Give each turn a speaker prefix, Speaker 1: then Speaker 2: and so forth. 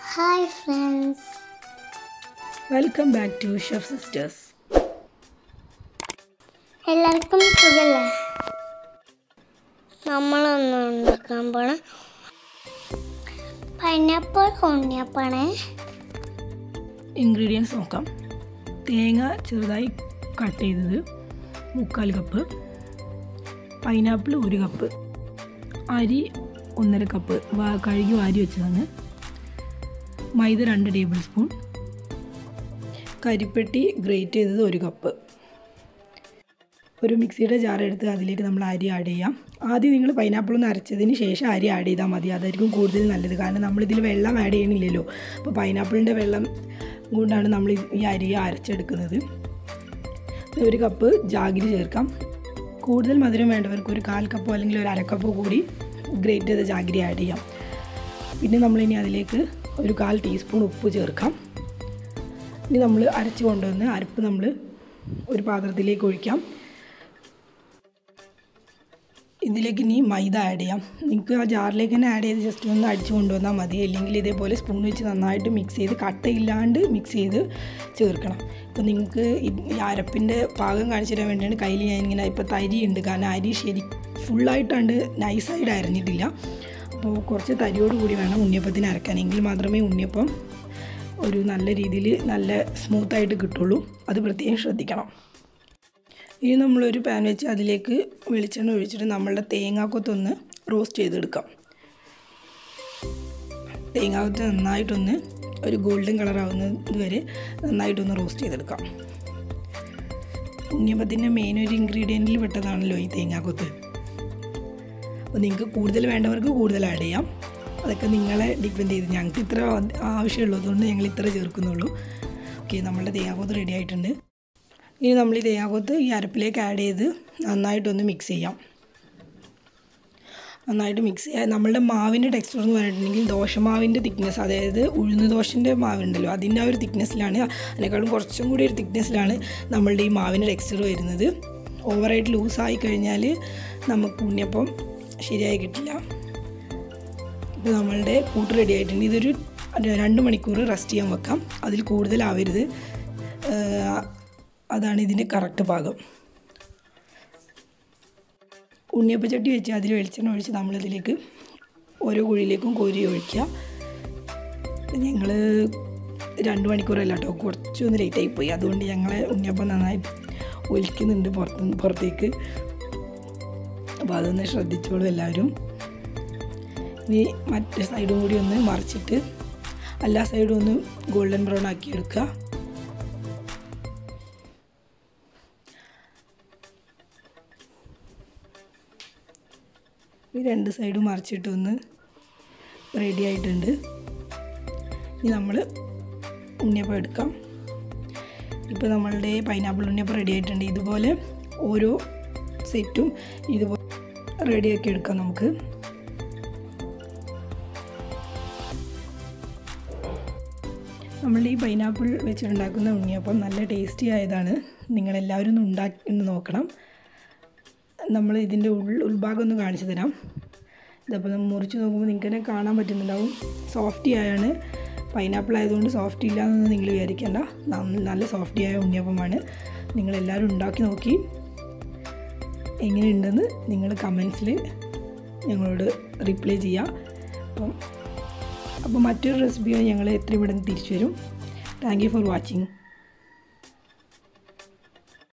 Speaker 1: hi friends
Speaker 2: welcome back to chef sisters
Speaker 1: എല്ലാവർക്കും സുഖല്ലേ നമ്മളൊന്ന് ഉണ്ടാക്കാൻ പോണ പൈനാപ്പിൾ ഉണ്ണിയപ്പാണ്
Speaker 2: ഇൻഗ്രീഡിയൻസ് നോക്കാം തേങ്ങ ചെറുതായി കട്ട് ചെയ്തത് മുക്കാൽ കപ്പ് പൈനാപ്പിൾ ഒരു കപ്പ് അരി ഒന്നര കപ്പ് വാ- കഴുകി വാരി വെച്ചതാണ് മൈദ രണ്ട് ടേബിൾ സ്പൂൺ കരിപ്പെട്ടി ഗ്രേറ്റ് ചെയ്തത് ഒരു കപ്പ് ഒരു മിക്സിയുടെ ജാർ എടുത്ത് അതിലേക്ക് നമ്മൾ അരി ആഡ് ചെയ്യാം ആദ്യം നിങ്ങൾ പൈനാപ്പിൾ ഒന്ന് അരച്ചതിന് ശേഷം അരി ആഡ് ചെയ്താൽ മതി അതായിരിക്കും കൂടുതൽ നല്ലത് കാരണം നമ്മളിതിൽ വെള്ളം ആഡ് ചെയ്യണില്ലല്ലോ അപ്പോൾ പൈനാപ്പിളിൻ്റെ വെള്ളം കൊണ്ടാണ് നമ്മൾ ഈ- ഈ അരി അരച്ചെടുക്കുന്നത് ഒരു കപ്പ് ജാഗിരി ചേർക്കാം കൂടുതൽ മധുരം വേണ്ടവർക്ക് ഒരു കാൽ കപ്പോ അല്ലെങ്കിൽ ഒരു അരക്കപ്പോ കൂടി ഗ്രേറ്റ് ചെയ്ത ജാഗിരി ആഡ് ചെയ്യാം പിന്നെ നമ്മളിനി അതിലേക്ക് ഒരു കാൽ ടീസ്പൂൺ ഉപ്പ് ചേർക്കാം ഇനി നമ്മൾ അരച്ച് കൊണ്ടുവന്ന് അരപ്പ് നമ്മൾ ഒരു പാത്രത്തിലേക്ക് ഒഴിക്കാം ഇതിലേക്ക് ഇനി മൈദ ആഡ് ചെയ്യാം നിങ്ങൾക്ക് ആ ജാറിലേക്ക് തന്നെ ആഡ് ചെയ്ത് ജസ്റ്റ് ഒന്ന് അടിച്ച് കൊണ്ടുവന്നാൽ മതി അല്ലെങ്കിൽ ഇതേപോലെ സ്പൂൺ വെച്ച് നന്നായിട്ട് മിക്സ് ചെയ്ത് കട്ടയില്ലാണ്ട് മിക്സ് ചെയ്ത് ചേർക്കണം ഇപ്പോൾ നിങ്ങൾക്ക് ഈ അരപ്പിൻ്റെ പാകം കാണിച്ചു തരാൻ വേണ്ടിയാണ് കയ്യിൽ ഞാൻ ഇങ്ങനെ ഇപ്പോൾ തരി ഉണ്ട് കാരണം അരി ശരി ഫുള്ളായിട്ടാണ്ട് നൈസായിട്ട് അരഞ്ഞിട്ടില്ല അപ്പോൾ കുറച്ച് തരിയോട് കൂടി വേണം ഉണ്ണിയപ്പത്തിന് അരക്കാൻ എങ്കിൽ മാത്രമേ ഉണ്ണിയപ്പം ഒരു നല്ല രീതിയിൽ നല്ല സ്മൂത്തായിട്ട് കിട്ടുള്ളൂ അത് പ്രത്യേകം ശ്രദ്ധിക്കണം ഇനി നമ്മളൊരു പാൻ വെച്ച് അതിലേക്ക് വെളിച്ചെണ്ണ ഒഴിച്ചിട്ട് നമ്മളുടെ തേങ്ങാക്കൊത്തൊന്ന് റോസ്റ്റ് ചെയ്തെടുക്കാം തേങ്ങാക്കൊത്ത് നന്നായിട്ടൊന്ന് ഒരു ഗോൾഡൻ കളർ ആവുന്നത് വരെ നന്നായിട്ടൊന്ന് റോസ്റ്റ് ചെയ്തെടുക്കാം ഉണ്ണിയപ്പത്തിൻ്റെ മെയിൻ ഒരു ഇൻഗ്രീഡിയൻറ്റിൽ പെട്ടതാണല്ലോ ഈ തേങ്ങാക്കൊത്ത് അപ്പോൾ നിങ്ങൾക്ക് കൂടുതൽ വേണ്ടവർക്ക് കൂടുതൽ ആഡ് ചെയ്യാം അതൊക്കെ നിങ്ങളെ ഡിപ്പെൻഡ് ചെയ്ത് ഞങ്ങൾക്ക് ഇത്ര ആവശ്യമുള്ളതുകൊണ്ട് ഞങ്ങൾ ഇത്ര ചേർക്കുന്നുള്ളൂ ഓക്കെ നമ്മളുടെ തേങ്ങാക്കൊത്ത് റെഡി ആയിട്ടുണ്ട് ഇനി നമ്മൾ ഈ തേങ്ങാക്കൊത്ത് ഈ അരപ്പിലേക്ക് ആഡ് ചെയ്ത് നന്നായിട്ടൊന്ന് മിക്സ് ചെയ്യാം നന്നായിട്ട് മിക്സ് ചെയ്യുക നമ്മളുടെ മാവിൻ്റെ ടെക്സ്ചർ എന്ന് പറഞ്ഞിട്ടുണ്ടെങ്കിൽ ദോശമാവിൻ്റെ തിക്നെസ് അതായത് ഉഴുന്ന് ദോശൻ്റെ മാവുണ്ടല്ലോ അതിൻ്റെ ആ ഒരു തിക്നെസ്സിലാണ് അതിനേക്കാളും കുറച്ചും കൂടി ഒരു തിക്നെസ്സിലാണ് നമ്മളുടെ ഈ മാവിൻ്റെ ടെക്സ്ചർ വരുന്നത് ഓവറായിട്ട് ലൂസായി കഴിഞ്ഞാൽ നമുക്ക് ഉണ്ണിയപ്പം ശരിയായി കിട്ടില്ല ഇപ്പോൾ നമ്മളുടെ കൂട്ട് റെഡി ആയിട്ടുണ്ട് ഇതൊരു രണ്ട് മണിക്കൂർ റെസ്റ്റ് ചെയ്യാൻ വെക്കാം അതിൽ കൂടുതലാവരുത് ഏഹ് അതാണ് ഇതിൻ്റെ കറക്റ്റ് പാകം ഉണ്ണിയപ്പച്ചട്ടി വെച്ച് അതിൽ വെളിച്ചെണ്ണ ഒഴിച്ച് നമ്മളിതിലേക്ക് ഓരോ കുഴിയിലേക്കും കോരി ഒഴിക്കുക ഞങ്ങൾ രണ്ട് മണിക്കൂറല്ല കേട്ടോ കുറച്ചൊന്ന് ലേറ്റായി പോയി അതുകൊണ്ട് ഞങ്ങൾ ഉണ്ണിയപ്പം നന്നായി ഒലിക്കുന്നുണ്ട് പുറത്ത് പുറത്തേക്ക് അപ്പോൾ അതൊന്ന് ശ്രദ്ധിച്ചോളൂ എല്ലാവരും ഇനി മറ്റേ സൈഡും കൂടി ഒന്ന് മറിച്ചിട്ട് എല്ലാ സൈഡും ഒന്ന് ഗോൾഡൻ ബ്രൗൺ ആക്കി എടുക്കുക ഈ രണ്ട് സൈഡും മറിച്ചിട്ട് ഒന്ന് റെഡി ആയിട്ടുണ്ട് ഇനി നമ്മൾ ഉണ്ണിയപ്പം എടുക്കാം ഇപ്പോൾ നമ്മളുടെ പൈനാപ്പിൾ ഉണ്ണിയപ്പം റെഡി ആയിട്ടുണ്ട് ഇതുപോലെ ഓരോ സെറ്റും ഇതുപോലെ റെഡിയാക്കി എടുക്കാം നമുക്ക് നമ്മളുടെ ഈ പൈനാപ്പിൾ വെച്ചിട്ടുണ്ടാക്കുന്ന ഉണ്ണിയപ്പം നല്ല ടേസ്റ്റി ആയതാണ് നിങ്ങളെല്ലാവരും ഒന്ന് ഉണ്ടാക്കി നോക്കണം നമ്മൾ ഇതിൻ്റെ ഉൾ ഉൾഭാഗം ഒന്ന് കാണിച്ചു തരാം ഇതപ്പോൾ നമ്മൾ മുറിച്ച് നോക്കുമ്പോൾ നിങ്ങൾക്ക് തന്നെ കാണാൻ പറ്റുന്നുണ്ടാവും സോഫ്റ്റി ആയാണ് പൈനാപ്പിൾ ആയതുകൊണ്ട് സോഫ്റ്റ് ഇല്ല എന്നൊന്നും നിങ്ങൾ വിചാരിക്കേണ്ട നം- നല്ല സോഫ്റ്റി ആയ ഉണ്ണിയപ്പമാണ് നിങ്ങളെല്ലാവരും ഉണ്ടാക്കി നോക്കി എങ്ങനെയുണ്ടെന്ന് നിങ്ങൾ കമൻസിൽ ഞങ്ങളോട് റിപ്ലൈ ചെയ്യുക അപ്പം അപ്പോൾ മറ്റൊരു റെസിപ്പിയോ ഞങ്ങൾ എത്രയും പെട്ടെന്ന് തിരിച്ചു വരും താങ്ക് യു ഫോർ വാച്ചിങ്